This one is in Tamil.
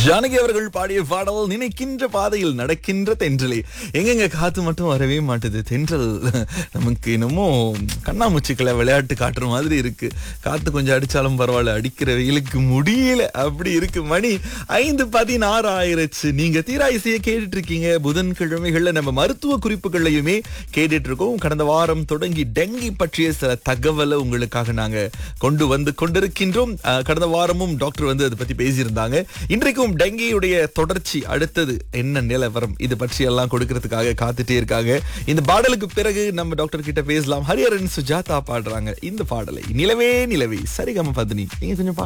ஜானகி அவர்கள் பாடிய பாடல் நினைக்கின்ற பாதையில் நடக்கின்ற தென்றலே எங்கெங்க காத்து மட்டும் வரவே மாட்டுது தென்றல் நமக்கு என்னமோ கண்ணாமூச்சிக்களை விளையாட்டு காட்டுற மாதிரி இருக்கு காத்து கொஞ்சம் அடிச்சாலும் பரவாயில்ல அடிக்கிற வெயிலுக்கு முடியல அப்படி இருக்கு மணி ஐந்து பதினாறு ஆயிருச்சு நீங்க தீரா இசையை கேட்டுட்டு இருக்கீங்க புதன்கிழமைகள்ல நம்ம மருத்துவ குறிப்புகளையுமே கேட்டுட்டு இருக்கோம் கடந்த வாரம் தொடங்கி டெங்கி பற்றிய சில தகவலை உங்களுக்காக நாங்க கொண்டு வந்து கொண்டிருக்கின்றோம் அஹ், கடந்த வாரமும் டாக்டர் வந்து அதை பத்தி பேசியிருந்தாங்க இன்றைக்கும் டெங்கியுடைய தொடர்ச்சி அடுத்தது என்ன நிலவரம் இது பற்றி எல்லாம் கொடுக்கறதுக்காக காத்துட்டே இருக்காங்க இந்த பாடலுக்கு பிறகு நம்ம டாக்டர் கிட்ட பேசலாம் ஹரிஹரன் சுஜாதா பாடுறாங்க இந்த பாடலை நிலவே நிலவே சரிகம பத்னி நீங்க கொஞ்சம் பாடுங்க.